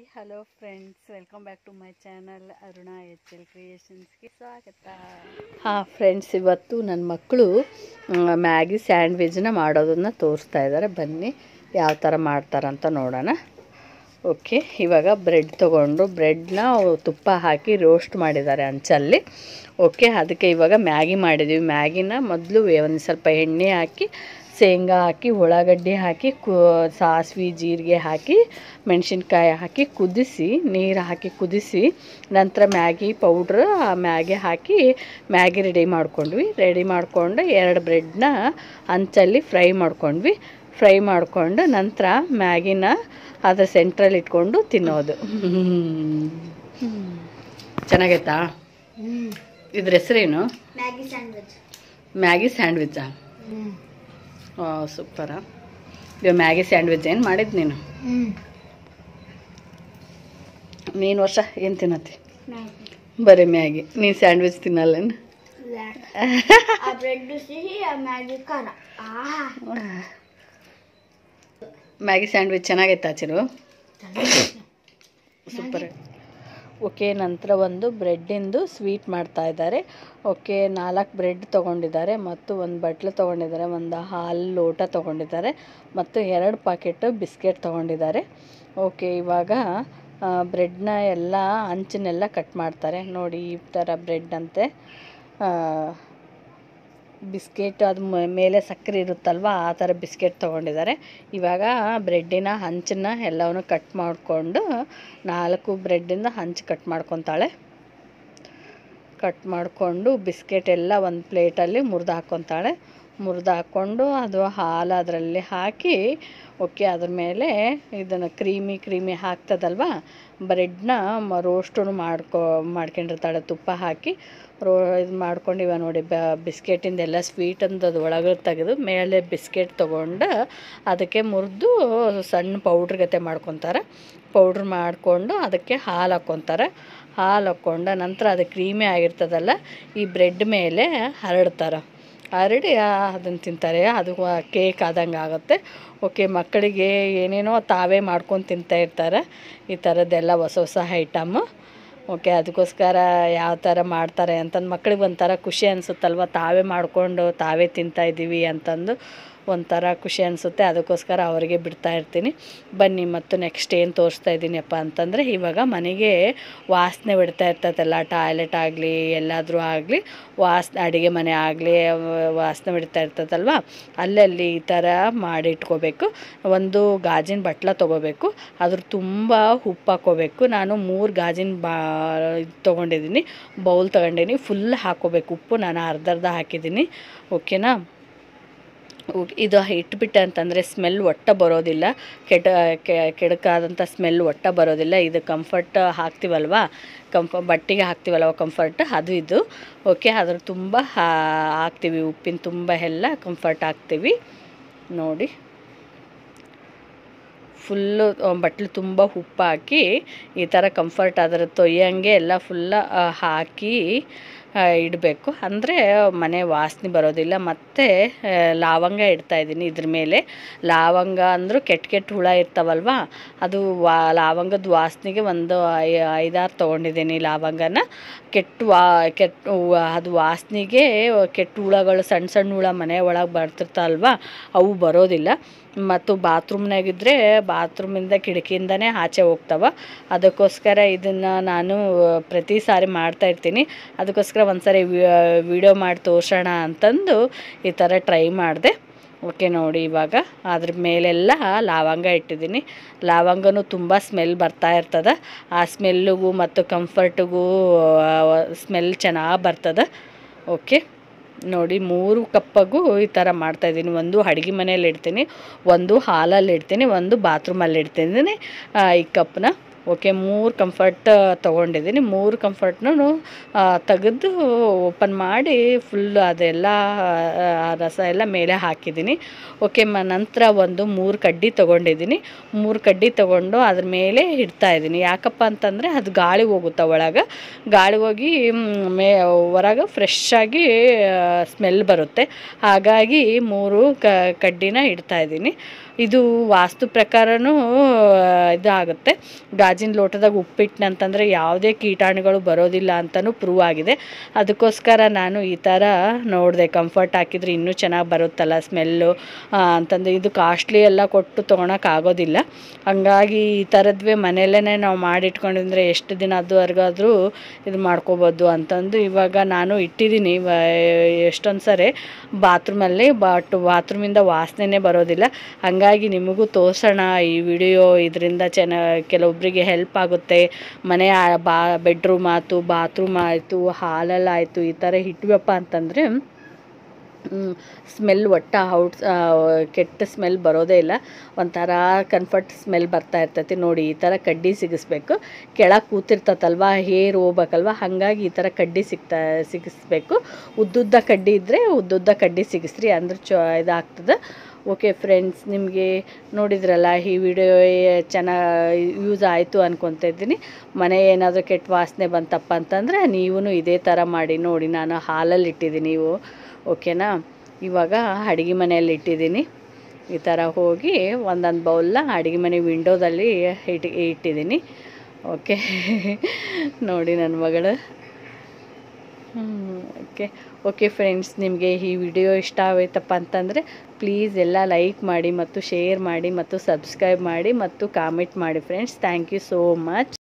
hello friends welcome back to my channel Aruna H L ಕ್ರಿಯೇಷನ್ಸ್ಗೆ ಸ್ವಾಗತ ಹಾಂ ಫ್ರೆಂಡ್ಸ್ ಇವತ್ತು ನನ್ನ ಮಕ್ಕಳು ಮ್ಯಾಗಿ ಸ್ಯಾಂಡ್ವಿಚ್ನ ಮಾಡೋದನ್ನು ತೋರಿಸ್ತಾ ಇದ್ದಾರೆ ಬನ್ನಿ ಯಾವ ಥರ ಮಾಡ್ತಾರಂತ ನೋಡೋಣ ಓಕೆ ಇವಾಗ ಬ್ರೆಡ್ ತೊಗೊಂಡು ಬ್ರೆಡ್ನ ತುಪ್ಪ ಹಾಕಿ ರೋಸ್ಟ್ ಮಾಡಿದ್ದಾರೆ ಹಂಚಲ್ಲಿ ಓಕೆ ಅದಕ್ಕೆ ಇವಾಗ ಮ್ಯಾಗಿ ಮಾಡಿದ್ದೀವಿ ಮ್ಯಾಗಿನ ಮೊದಲು ಒಂದು ಸ್ವಲ್ಪ ಎಣ್ಣೆ ಹಾಕಿ ಶೇಂಗಾ ಹಾಕಿ ಉಳ್ಳಾಗಡ್ಡಿ ಹಾಕಿ ಕು ಸಾಸಿವೆ ಜೀರಿಗೆ ಹಾಕಿ ಮೆಣಸಿನ್ಕಾಯಿ ಹಾಕಿ ಕುದಿಸಿ ನೀರು ಹಾಕಿ ಕುದಿಸಿ ನಂತರ ಮ್ಯಾಗಿ ಪೌಡ್ರ್ ಆ ಮ್ಯಾಗಿ ಹಾಕಿ ಮ್ಯಾಗಿ ರೆಡಿ ಮಾಡ್ಕೊಂಡ್ವಿ ರೆಡಿ ಮಾಡಿಕೊಂಡು ಎರಡು ಬ್ರೆಡ್ನ ಹಂಚಲ್ಲಿ ಫ್ರೈ ಮಾಡ್ಕೊಂಡ್ವಿ ಫ್ರೈ ಮಾಡಿಕೊಂಡು ನಂತರ ಮ್ಯಾಗಿನ ಅದ್ರ ಸೆಂಟ್ರಲ್ಲಿ ಇಟ್ಕೊಂಡು ತಿನ್ನೋದು ಚೆನ್ನಾಗೈತಾ ಇದ್ರ ಹೆಸರೇನು ಮ್ಯಾಗಿ ಸ್ಯಾಂಡ್ವಿಚ್ ಮ್ಯಾಗಿ ಸ್ಯಾಂಡ್ವಿಚ್ಚಾ ಓ ಸೂಪರ ಇವಾಗ ಮ್ಯಾಗಿ ಸ್ಯಾಂಡ್ವಿಚ್ ಏನು ಮಾಡಿದ್ದು ನೀನು ನೀನು ವರ್ಷ ಏನು ತಿನ್ನತ್ತಿ ಬರೀ ಮ್ಯಾಗಿ ನೀನು ಸ್ಯಾಂಡ್ವಿಚ್ ತಿನ್ನಲ್ಲೇನು ಆ ಬ್ರೆಡ್ ಸಿಹಿ ಆ ಮ್ಯಾಗಿ ಖಾರ ಆಹಾ ಮ್ಯಾಗಿ ಸ್ಯಾಂಡ್ವಿಚ್ ಚೆನ್ನಾಗೈತಾ ಚಿರು ಸೂಪರ್ ಓಕೆ ನಂತರ ಒಂದು ಬ್ರೆಡ್ಡಿಂದು ಸ್ವೀಟ್ ಮಾಡ್ತಾ ಇದ್ದಾರೆ ಓಕೆ ನಾಲ್ಕು ಬ್ರೆಡ್ ತೊಗೊಂಡಿದ್ದಾರೆ ಮತ್ತು ಒಂದು ಬಟ್ಲು ತೊಗೊಂಡಿದ್ದಾರೆ ಒಂದು ಹಾಲು ಲೋಟ ತೊಗೊಂಡಿದ್ದಾರೆ ಮತ್ತು ಎರಡು ಪಾಕೆಟ್ ಬಿಸ್ಕೆಟ್ ತೊಗೊಂಡಿದ್ದಾರೆ ಓಕೆ ಇವಾಗ ಬ್ರೆಡ್ನ ಎಲ್ಲ ಹಂಚನ್ನೆಲ್ಲ ಕಟ್ ಮಾಡ್ತಾರೆ ನೋಡಿ ಈ ಥರ ಬ್ರೆಡ್ ಅಂತೆ ಆ, ಬಿಸ್ಕೆಟ್ ಅದು ಮ- ಮೇಲೆ ಸಕ್ಕರೆ ಇರುತ್ತಲ್ವ ಆ ಥರ ಬಿಸ್ಕೆಟ್ ತೊಗೊಂಡಿದ್ದಾರೆ ಇವಾಗ ಬ್ರೆಡ್ಡಿನ ಹಂಚನ್ನ ಎಲ್ಲವನ್ನು ಕಟ್ ಮಾಡಿಕೊಂಡು ನಾಲ್ಕು ಬ್ರೆಡ್ಡಿಂದ ಹಂಚು ಕಟ್ ಮಾಡ್ಕೊತಾಳೆ ಕಟ್ ಮಾಡಿಕೊಂಡು ಬಿಸ್ಕೆಟ್ ಎಲ್ಲ ಒಂದು ಪ್ಲೇಟಲ್ಲಿ ಮುರಿದು ಹಾಕ್ಕೊತಾಳೆ ಮುರಿದು ಹಾಕ್ಕೊಂಡು ಅದು ಹಾಲು ಅದರಲ್ಲಿ ಹಾಕಿ ಓಕೆ ಅದ್ರ ಮೇಲೆ ಇದನ್ನು ಕ್ರೀಮಿ ಕ್ರೀಮಿ ಹಾಕ್ತದಲ್ವ ಬ್ರೆಡ್ನ ಮ ರೋಸ್ಟು ಮಾಡ್ಕೊ ಮಾಡ್ಕೊಂಡಿರ್ತಾಳೆ ತುಪ್ಪ ಹಾಕಿ ರೋ ಇದು ಮಾಡ್ಕೊಂಡಿವ ನೋಡಿ ಬ ಬಿಸ್ಕೆಟಿಂದ ಎಲ್ಲ ಸ್ವೀಟ್ ಅದು ಒಳಗೆ ತೆಗೆದು ಮೇಲೆ ಬಿಸ್ಕೆಟ್ ತೊಗೊಂಡು ಅದಕ್ಕೆ ಮುರಿದು ಸಣ್ಣ ಪೌಡ್ರ್ ಗತೆ ಮಾಡ್ಕೊತಾರೆ ಪೌಡ್ರ್ ಮಾಡಿಕೊಂಡು ಅದಕ್ಕೆ ಹಾಲು ಹಾಕ್ಕೊತಾರೆ ಹಾಲು ಹಾಕ್ಕೊಂಡ ನಂತರ ಅದು ಕ್ರೀಮಿ ಆಗಿರ್ತದಲ್ಲ ಈ ಬ್ರೆಡ್ ಮೇಲೆ ಹರಡ್ತಾರೆ ಹರಡಿ ಅದನ್ನು ತಿಂತಾರೆ ಅದು ಕೇಕ್ ಆದಂಗೆ ಆಗುತ್ತೆ ಓಕೆ ಮಕ್ಕಳಿಗೆ ಏನೇನೋ ತಾವೇ ಮಾಡ್ಕೊಂಡು ತಿಂತಾ ಇರ್ತಾರೆ ಈ ಥರದ್ದೆಲ್ಲ ಹೊಸ ಹೊಸ ಐಟಮ್ಮು ಓಕೆ ಅದಕ್ಕೋಸ್ಕರ ಯಾವ ಥರ ಮಾಡ್ತಾರೆ ಅಂತಂದು ಮಕ್ಳಿಗೆ ಒಂಥರ ಖುಷಿ ಅನಿಸುತ್ತಲ್ವ ತಾವೇ ಮಾಡಿಕೊಂಡು ತಾವೇ ತಿಂತಾ ಇದ್ದೀವಿ ಅಂತಂದು ಒಂಥರ ಖುಷಿ ಅನಿಸುತ್ತೆ ಅದಕ್ಕೋಸ್ಕರ ಅವರಿಗೆ ಬಿಡ್ತಾ ಇರ್ತೀನಿ ಬನ್ನಿ ಮತ್ತು ನೆಕ್ಸ್ಟ್ ಏನು ತೋರಿಸ್ತಾ ಇದ್ದೀನಿಯಪ್ಪ ಅಂತಂದರೆ ಇವಾಗ ಮನೆಗೆ ವಾಸನೆ ಬಿಡ್ತಾ ಇರ್ತೈತಲ್ಲ ಟಾಯ್ಲೆಟ್ ಆಗಲಿ ಎಲ್ಲಾದರೂ ಆಗಲಿ ವಾಸನೆ ಅಡುಗೆ ಮನೆ ಆಗಲಿ ವಾಸನೆ ಬಿಡ್ತಾ ಇರ್ತದಲ್ವ ಅಲ್ಲಲ್ಲಿ ಈ ಥರ ಮಾಡಿಟ್ಕೋಬೇಕು ಒಂದು ಗಾಜಿನ ಬಟ್ಲ ತೊಗೋಬೇಕು ಅದ್ರ ತುಂಬ ಉಪ್ಪು ಹಾಕ್ಕೋಬೇಕು ನಾನು ಮೂರು ಗಾಜಿನ ಬಾ ಇದ್ ತೊಗೊಂಡಿದ್ದೀನಿ ಬೌಲ್ ತೊಗೊಂಡಿನಿ ಫುಲ್ ಹಾಕ್ಕೋಬೇಕು ಉಪ್ಪು ನಾನು ಅರ್ಧ ಅರ್ಧ ಹಾಕಿದ್ದೀನಿ ಓಕೆನಾ ಉ- ಇದು ಇಟ್ಬಿಟ್ಟೆ ಅಂತಂದರೆ ಸ್ಮೆಲ್ ಒಟ್ಟ ಬರೋದಿಲ್ಲ ಕೆಟ ಕೆ- ಕೆಡಕಾದಂಥ ಸ್ಮೆಲ್ ಒಟ್ಟ ಬರೋದಿಲ್ಲ ಇದು ಕಂಫರ್ಟ್ ಹಾಕ್ತೀವಲ್ವ ಕಂಫ ಬಟ್ಟೆಗೆ ಹಾಕ್ತೀವಲ್ವ ಕಂಫರ್ಟ್ ಅದು ಇದು ಓಕೆ ಅದ್ರ ತುಂಬ ಹಾ- ಹಾಕ್ತೀವಿ ಉಪ್ಪಿನ ತುಂಬ ಎಲ್ಲ ಕಂಫರ್ಟ್ ಹಾಕ್ತೀವಿ ನೋಡಿ ಫುಲ್ಲು ಬಟ್ಲು ತುಂಬ ಉಪ್ಪು ಹಾಕಿ ಈ ಥರ ಕಂಫರ್ಟ್ ಅದರ ತೊಯ್ಯಂಗೆ ಎಲ್ಲ ಫುಲ್ಲ ಹಾಕಿ ಇಡಬೇಕು ಅಂದರೆ ಮನೆ ವಾಸನೆ ಬರೋದಿಲ್ಲ ಮತ್ತು ಲವಂಗ ಇಡ್ತಾ ಇದ್ದೀನಿ ಇದ್ರ ಮೇಲೆ ಲವಂಗ ಅಂದರೂ ಕೆಟ್ಟ ಕೆಟ್ಟ ಹುಳ ಇರ್ತಾವಲ್ವ ಅದು ವಾ ಲವಂಗದ ವಾಸನೆಗೆ ಒಂದು ಐ ಐದಾರು ತೊಗೊಂಡಿದ್ದೀನಿ ಲವಂಗನ ಕೆಟ್ಟ ವಾ ಕೆಟ್ಟ ವಾ- ಅದು ವಾಸನೆಗೆ ಕೆಟ್ಟ ಹುಳಗಳು ಸಣ್ಣ ಸಣ್ಣ ಹುಳ ಮನೆ ಒಳಗೆ ಬರ್ತಿರ್ತಾವಲ್ವ ಅವು ಬರೋದಿಲ್ಲ ಮತ್ತು ಬಾತ್ರೂಮ್ನಾಗಿದ್ದರೆ ಬಾತ್ರೂಮಿಂದ ಕಿಟಕಿಯಿಂದನೇ ಆಚೆ ಹೋಗ್ತಾವ ಅದಕ್ಕೋಸ್ಕರ ಇದನ್ನು ನಾನು ಪ್ರತಿ ಸಾರಿ ಮಾಡ್ತಾ ಇರ್ತೀನಿ ಅದಕ್ಕೋಸ್ಕರ ಒಂದ್ಸರಿ ವಿಡಿಯೋ ಮಾಡಿ ತೋರ್ಸೋಣ ಅಂತಂದು ಈ ಥರ ಟ್ರೈ ಮಾಡಿದೆ ಓಕೆ ನೋಡಿ ಇವಾಗ ಅದ್ರ ಮೇಲೆಲ್ಲ ಲವಂಗ ಇಟ್ಟಿದ್ದೀನಿ ಲವಂಗನೂ ತುಂಬ ಸ್ಮೆಲ್ ಬರ್ತಾ ಇರ್ತದೆ ಆ ಸ್ಮೆಲ್ಲಿಗೂ ಮತ್ತು ಕಂಫರ್ಟಿಗೂ ಸ್ಮೆಲ್ ಚೆನ್ನಾಗಿ ಬರ್ತದೆ ಓಕೆ ನೋಡಿ ಮೂರು ಕಪ್ಪಗೂ ಈ ಥರ ಮಾಡ್ತಾಯಿದ್ದೀನಿ ಒಂದು ಅಡುಗೆ ಮನೇಲಿ ಇಡ್ತೀನಿ ಒಂದು ಹಾಲಲ್ಲಿ ಇಡ್ತೀನಿ ಒಂದು ಬಾತ್ರೂಮಲ್ಲಿ ಇಡ್ತಿದ್ದೀನಿ ಆ, ಈ ಕಪ್ನ ಓಕೆ ಮೂರು ಕಂಫರ್ಟ್ ತೊಗೊಂಡಿದ್ದೀನಿ ಮೂರು ಕಂಫರ್ಟ್ನೂ ತೆಗೆದು ಓಪನ್ ಮಾಡಿ ಫುಲ್ ಅದೆಲ್ಲ ಆ, ರಸ ಎಲ್ಲ ಮೇಲೆ ಹಾಕಿದ್ದೀನಿ ಓಕೆ ಮ ನಂತರ ಒಂದು ಮೂರು ಕಡ್ಡಿ ತೊಗೊಂಡಿದ್ದೀನಿ ಮೂರು ಕಡ್ಡಿ ತೊಗೊಂಡು ಅದ್ರ ಮೇಲೆ ಇಡ್ತಾ ಇದ್ದೀನಿ ಯಾಕಪ್ಪ ಅಂತಂದರೆ ಅದು ಗಾಳಿ ಹೋಗುತ್ತೆ ಒಳಗೆ ಗಾಳಿ ಹೋಗಿ ಮ್, ಮೇ ಹೊರಗೆ ಫ್ರೆಶ್ ಆಗಿ ಸ್ಮೆಲ್ ಬರುತ್ತೆ ಹಾಗಾಗಿ ಮೂರು ಕ ಕಡ್ಡಿನ ಇಡ್ತಾ ಇದ್ದೀನಿ ಇದು ವಾಸ್ತು ಪ್ರಕಾರನೂ ಇದಾಗುತ್ತೆ ಗಾಜಿನ ಲೋಟದಾಗ ಉಪ್ಪಿಟ್ಟನಂತಂದರೆ ಯಾವುದೇ ಕೀಟಾಣುಗಳು ಬರೋದಿಲ್ಲ ಅಂತಲೂ ಪ್ರೂವ್ ಆಗಿದೆ ಅದಕ್ಕೋಸ್ಕರ ನಾನು ಈ ಥರ ನೋಡಿದೆ ಕಂಫರ್ಟ್ ಹಾಕಿದ್ರೆ ಇನ್ನೂ ಚೆನ್ನಾಗಿ ಬರುತ್ತಲ್ಲ ಸ್ಮೆಲ್ಲು ಅಂತಂದು ಇದು ಕಾಸ್ಟ್ಲಿ ಎಲ್ಲ ಕೊಟ್ಟು ತೊಗೊಳಕ್ಕಾಗೋದಿಲ್ಲ ಹಂಗಾಗಿ ಈ ಥರದ್ವೇ ಮನೆಯಲ್ಲೇ ನಾವು ಮಾಡಿಟ್ಕೊಂಡಿದ್ರೆ ಎಷ್ಟು ದಿನ ಅದುವರೆಗಾದರೂ ಇದು ಮಾಡ್ಕೋಬೋದು ಅಂತಂದು ಇವಾಗ ನಾನು ಇಟ್ಟಿದ್ದೀನಿ ಎಷ್ಟೊಂದು ಸರಿ ಬಾತ್ರೂಮಲ್ಲಿ ಬಟ್ ಬಾತ್ರೂಮಿಂದ ವಾಸನೆನೇ ಬರೋದಿಲ್ಲ ಹಾಗಾಗಿ ನಿಮಗೂ ತೋರಿಸೋಣ ಈ ವಿಡಿಯೋ ಇದರಿಂದ ಚೆನ್ನ ಕೆಲವೊಬ್ಬರಿಗೆ ಹೆಲ್ಪ್ ಆಗುತ್ತೆ ಮನೆ ಆ- ಬಾ ಬೆಡ್ರೂಮ್ ಆಯಿತು ಬಾತ್ರೂಮ್ ಆಯಿತು ಹಾಲಲ್ಲಾಯಿತು ಈ ಥರ ಇಟ್ವಪ್ಪ ಅಂತಂದರೆ ಸ್ಮೆಲ್ ಒಟ್ಟ ಔಟ್ ಕೆಟ್ಟ ಸ್ಮೆಲ್ ಬರೋದೇ ಇಲ್ಲ ಒಂಥರ ಕನ್ಫರ್ಟ್ ಸ್ಮೆಲ್ ಬರ್ತಾ ಇರ್ತೈತಿ ನೋಡಿ ಈ ಥರ ಕಡ್ಡಿ ಸಿಗಿಸ್ಬೇಕು ಕೆಳಗೆ ಕೂತಿರ್ತತಲ್ವ ಹೇರ್ ಹೋಗ್ಬೇಕಲ್ವ ಹಾಗಾಗಿ ಈ ಥರ ಕಡ್ಡಿ ಸಿಗ್ತಾ ಸಿಗಿಸ್ಬೇಕು ಉದ್ದುದ್ದ ಕಡ್ಡಿ ಇದ್ದರೆ ಉದ್ದುದ್ದ ಕಡ್ಡಿ ಸಿಗಿಸ್ರಿ ಅಂದ್ರೆ ಚ ಇದಾಗ್ತದೆ ಓಕೆ ಫ್ರೆಂಡ್ಸ್ ನಿಮಗೆ ನೋಡಿದ್ರಲ್ಲ ಈ ವಿಡಿಯೋ ಚೆನ್ನಾಗಿ ಯೂಸ್ ಆಯಿತು ಅನ್ಕೊತಾ ಇದ್ದೀನಿ ಮನೆ ಏನಾದರೂ ಕೆಟ್ಟ ವಾಸನೆ ಬಂತಪ್ಪ ಅಂತಂದರೆ ನೀವೂ ಇದೇ ಥರ ಮಾಡಿ ನೋಡಿ ನಾನು ಹಾಲಲ್ಲಿ ಇಟ್ಟಿದ್ದೀನಿ ನೀವು ಓಕೆನಾ ಇವಾಗ ಅಡುಗೆ ಮನೆಯಲ್ಲಿ ಇಟ್ಟಿದ್ದೀನಿ ಈ ಥರ ಹೋಗಿ ಒಂದೊಂದು ಬೌಲ್ನ ಅಡುಗೆ ಮನೆ ವಿಂಡೋದಲ್ಲಿ ಇಟ್ಟು ಇಟ್ಟಿದ್ದೀನಿ ಓಕೆ ನೋಡಿ ನನ್ನ ಮಗಳು ಓಕೆ ಓಕೆ ಫ್ರೆಂಡ್ಸ್ ನಿಮಗೆ ಈ ವಿಡಿಯೋ ಇಷ್ಟ ಆಯ್ತಪ್ಪ ಅಂತಂದರೆ ಪ್ಲೀಸ್ ಎಲ್ಲ ಲೈಕ್ ಮಾಡಿ ಮತ್ತು ಶೇರ್ ಮಾಡಿ ಮತ್ತು ಸಬ್ಸ್ಕ್ರೈಬ್ ಮಾಡಿ ಮತ್ತು ಕಾಮೆಂಟ್ ಮಾಡಿ friends thank you so much